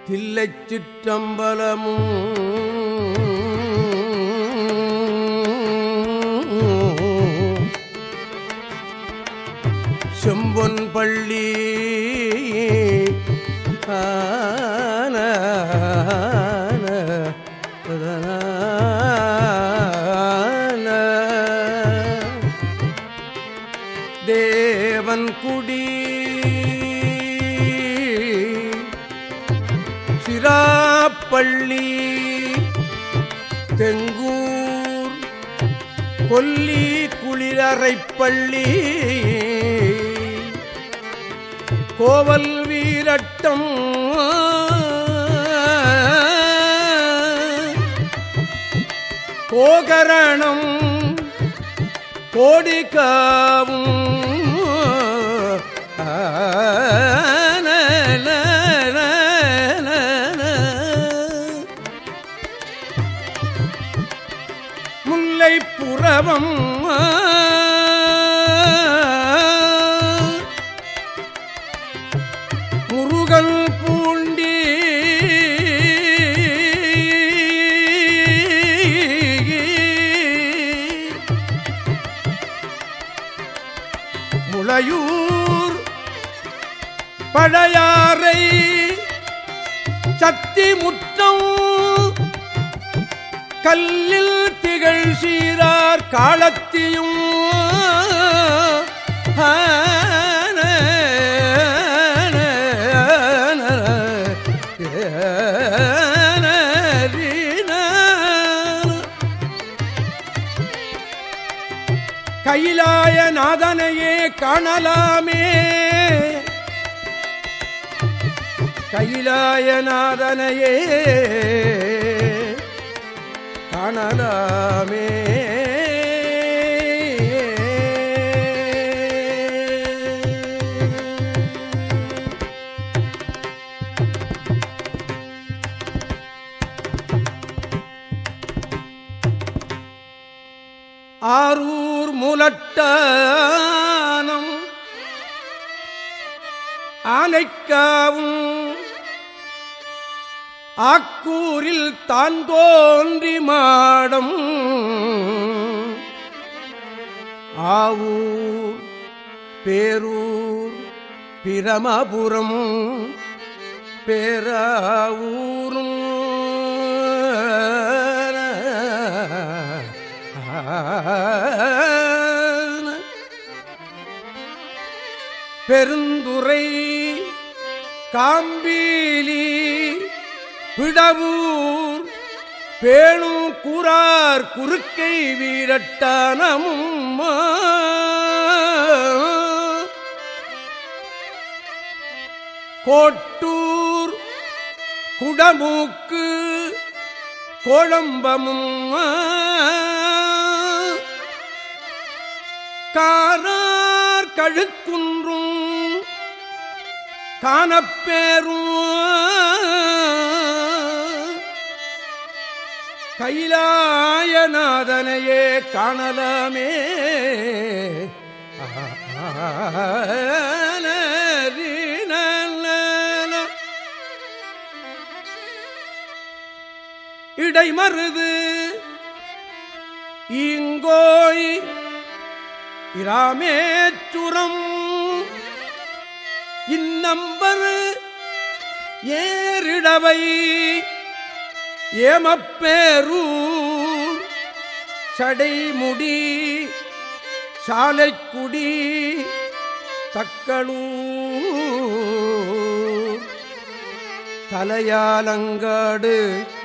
தில்லைச் சிற்றம்பலமும் செம்பொன் பள்ளி ஆன தேவன் குடி சிராப்பள்ளி தெங்கூர் கொல்லி குளிரறைப்பள்ளி கோவல் வீரட்டம் கோகரணம் கோடிக்காவும் முல்லை புறவம் முருகன் பூண்டி முளையூர் பழையாறை சத்தி முற்றம் கல்லில் திகழ் சீரார் காலத்தியும் கைலாய நாதனையே காணலாமே கைலாயநாதனையே காணலாமே ஆரூர் முலட்டானம் ஆனைக்காவும் ஆக்கூரில் தான் தோன்றி மாடம் ஆவூர் பேரூர் பிரமபுரம் பேராவூரும் பெருந்துறை காம்பீலி பிடவூர் பேணும் கூறார் குறுக்கை வீரட்டானமும் கோட்டூர் குடமூக்கு கோழம்பமும் காரார் கழுக்குன்றும் காணப்பேரும் கைலாயநாதனையே காணலாமே இடைமருது இங்கோய் இராமேச்சுரம் இந்நம்பர் ஏறிடவை ஏமப்பேரூர் சடைமுடி சாலைக்குடி தக்களூர் தலையாலங்காடு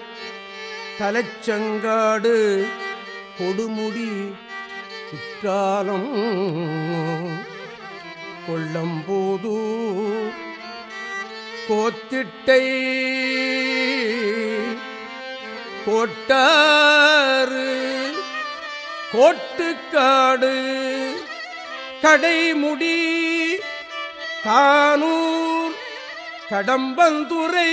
தலைச்சங்காடு கொடுமுடி குற்றாலம் கொள்ளம்பூது கோத்திட்டை கோட்டாறு கோட்டுக்காடு கடைமுடி கானூர் கடம்பந்துரை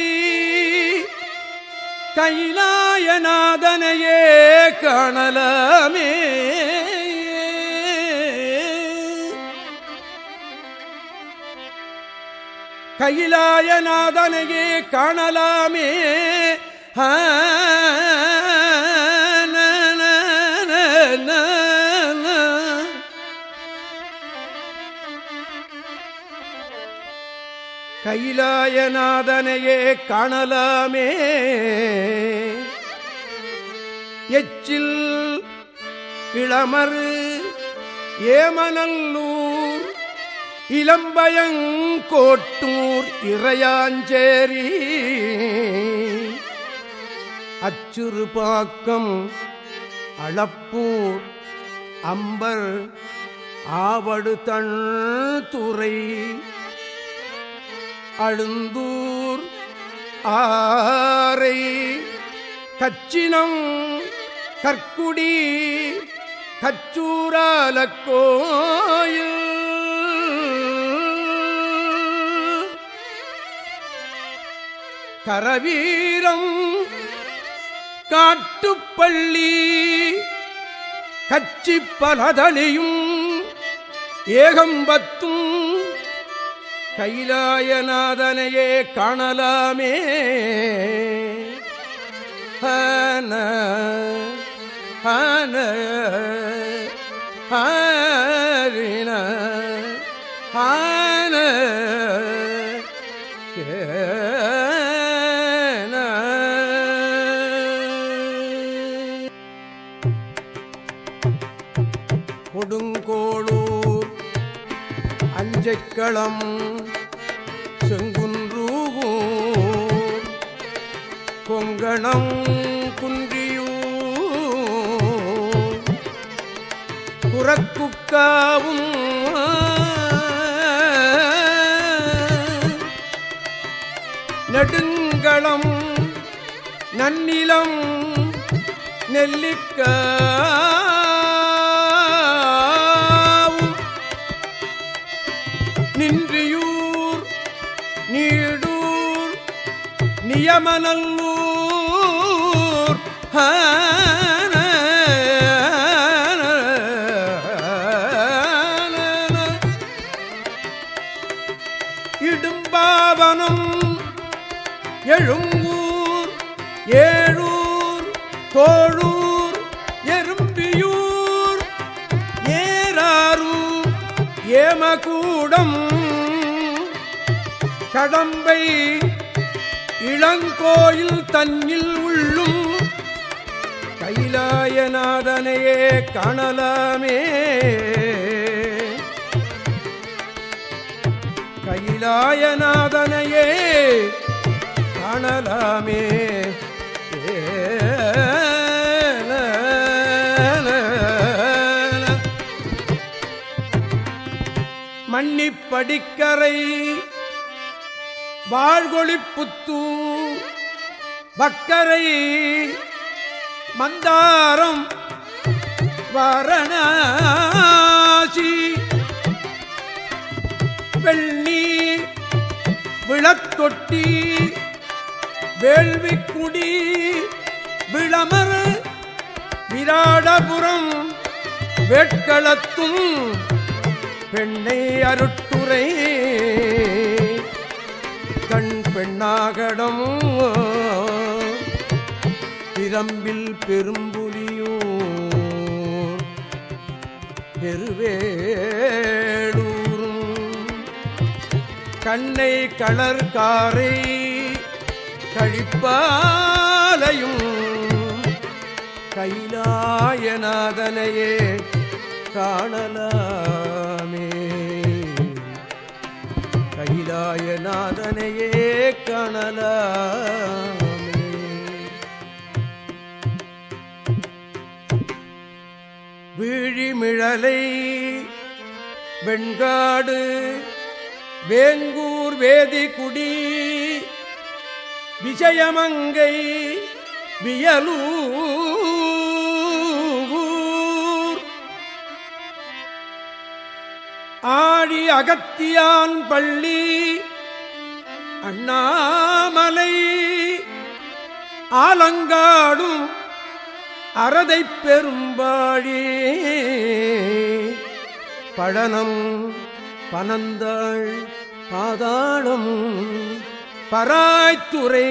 கைலாயநாதனையே காணலாமே கைலாயநாதனையே காணலாமே ஆ, ந, ந, ந, ந, ந. கைலாயநாதனையே காணலாமே எச்சில் இளமரு ஏமனல்லூர் இளம்பயங்கோட்டூர் இறையாஞ்சேரி அச்சுறுபாக்கம் அளப்பூர் அம்பர் ஆவடு தன் துறை அழுந்தூர் ஆரை கச்சினம் கற்குடி கச்சூரால கோயில் கரவீரம் காட்டுப்பள்ளி கச்சி பலதலியும் ஏகம்பத்தும் கைலாயநாதனையே காணலாமே ஹன ஹன ஹரின ஹன ஏன கொடுங்கோளூர் அஞ்சைக்களம் செங்குன்றூர் கொங்கணம் குன்றியூர் குரக்குக்காவும் நெடுங்களம் நன்னிலம் நெல்லிக்காவும் நின்றியூர் நீடூர் நியமனல்லூர் ஹான. இடும்பாவனம் எழும்பூர் ஏழூர் தோழூர் எறும்பியூர் ஏறாரூர் ஏமகூடம் கடம்பை இளங்கோயில் தன்னில் உள்ளும் கைலாயநாதனையே காணலாமே கைலாயநாதனையே காணலாமே மன்னிப்படிக்கரை வாழ்கொழிப்புத்தூர் பக்கரை மந்தாரம் வாரணாசி வெள்ளி விளத்தொட்டி வேள்விக்குடி விளமர் விராடபுரம் வேட்களத்தும் பெண்ணை அருட்டுரை கண் பெண்ணாகடம் பிரம்பில் பெரும்புலியூர் பெருவேளூரும் கண்ணை களர்காரை கழிப்பாலையும் கைலாயநாதனையே காணலாமே கைலாயநாதனையே காணலாமே வீழிமிழலை வெண்காடு வேங்கூர் வேதிக்குடி விஜயமங்கை வியலூர் ஆழி அகத்தியான் பள்ளி அண்ணாமலை ஆலங்காடும் அறதை பெரும்பாழி பழனம் பனந்தாள் பாதாளம் பராய்த்துறை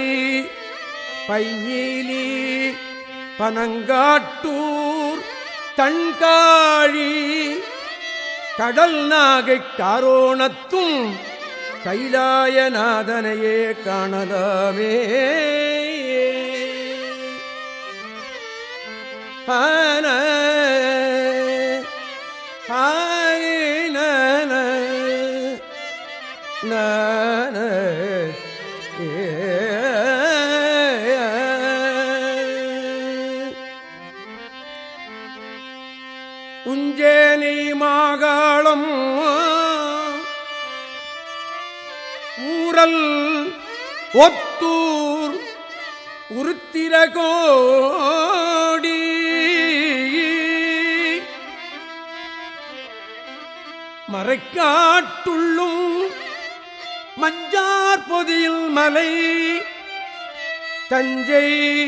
பையிலி பனங்காட்டூர் தன்காழி கடல் நாகை காரோணத்தும் கைலாயநாதனையே காணலாமே ஆன ஆயின நான உஞ்சேனை மாகாளம் ஊரல் ஒத்தூர் உருத்திரகோடி மறைக்காட்டுள்ளும் மஞ்சார் பொதியில் மலை தஞ்சை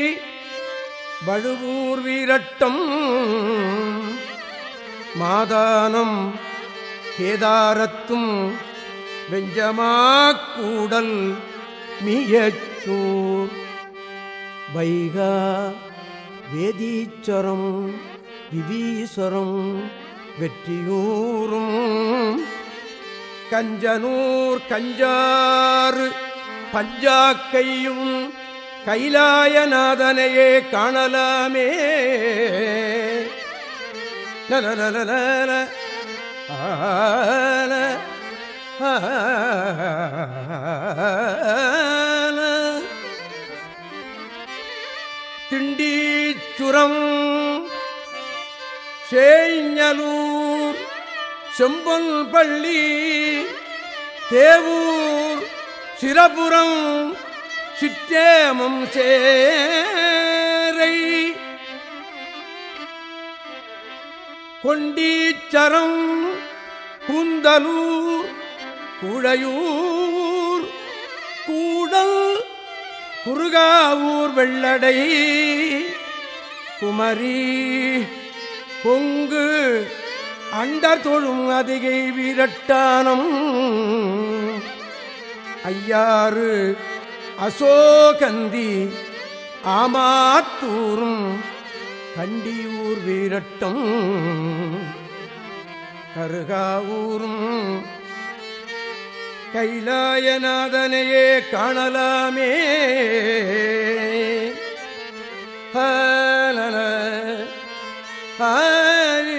வழுவூர் வீரட்டம் மாதானம் கேதாரத்தும் வெஞ்சமாக்கூடல் மியச்சூர் வைகா வேதீச்சரம் விவீஸ்வரம் வெற்றியூரும் கஞ்சனூர் கஞ்சாறு பஞ்சாக்கையும் கைலாயநாதனையே காணலாமே நலநலநல ஆல ஆல திண்டீச்சுரம் சேஞ்சலூர் செம்பொல் பள்ளி தேவூர் சிரபுரம் சிற்றேமம் சேரை கொண்டீச்சரம் குந்தலூர் குழையூர் கூடல் குருகாவூர் வெள்ளடை குமரி கொங்கு அண்டர் தொழும் அதிகை வீரட்டானம் ஐயாறு அசோகந்தி ஆமாத்தூரும் கண்டியூர் வீரட்டம் கருகாவூரும் கைலாயநாதனையே காணலாமே ஹலல ஹரி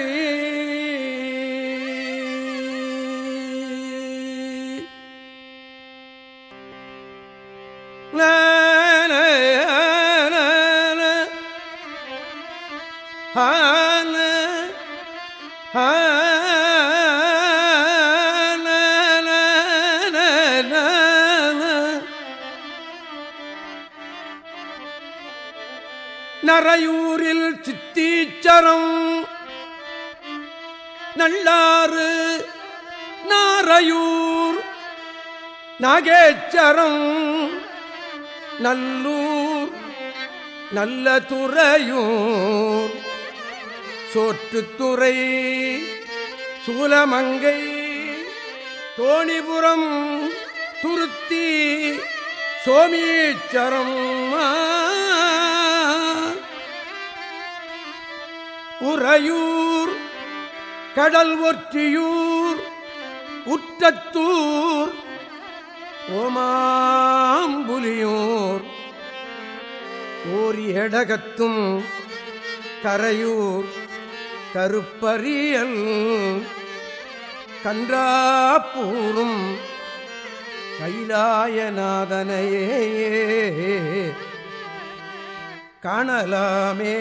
நரையூரில் சித்தீச்சரம் நல்லாறு நாரையூர் நாகேச்சரம் நல்லூர் நல்ல துறையூர் சோற்றுத்துறை சூலமங்கை தோணிபுரம் துருத்தி சோமீச்சரம் உறையூர் கடல் ஒற்றியூர் உற்றத்தூர் ஓமாம்புலியூர் ஓர் எடகத்தும் கரையூர் கருப்பரியல் கன்றாப்பூரும் கைலாயநாதனையே காணலாமே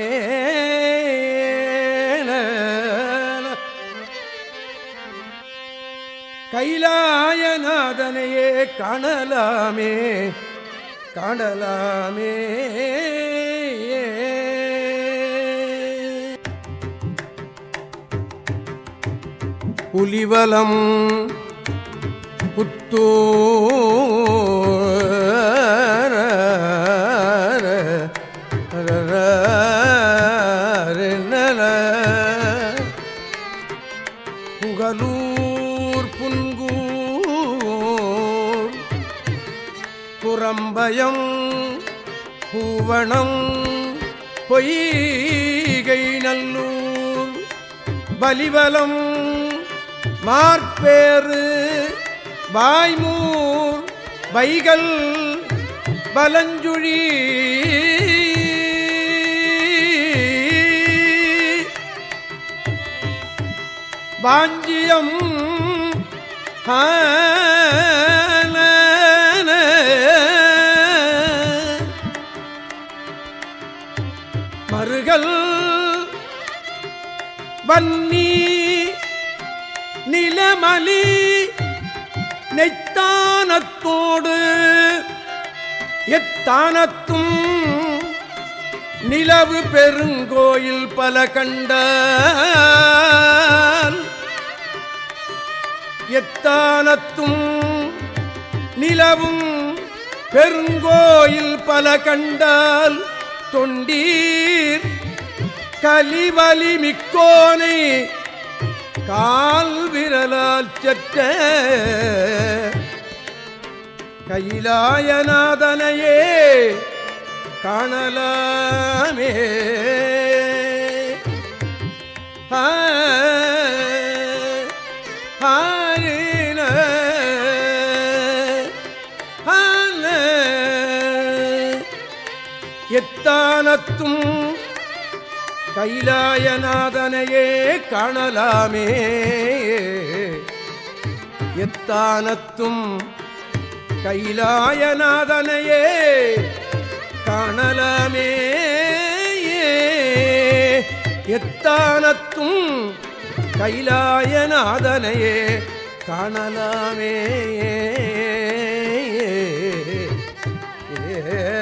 கைலாயநாதனையே காணலாமே காணலாமே புலிவலம் புத்தூர் புகலூர் புன்கூர் பூவணம் பொய்கை நல்லூர் பலிபலம் மார்பேறு வாய்மூர் வைகள் பலஞ்சுழி வாஞ்சியம் மறுகள் வன்னி நிலமலி நெய்த்தானத்தோடு எத்தானத்தும் நிலவு பெருங்கோயில் பல கண்ட எத்தானத்தும் நிலவும் பெருங்கோயில் பல கண்டால் தொண்டீர் கலிவலி மிக்கோனை கால் விரலால் செற்ற கைலாயநாதனையே காணலாமே ஆ, ஆரின, ஆன. எத்தானத்தும் கைலாயநாதனையே காணலாமே எத்தானத்தும் கைலாயநாதனையே காணலாமே எத்தானத்தும் கைலாயநாதனையே காணலாமே ஏ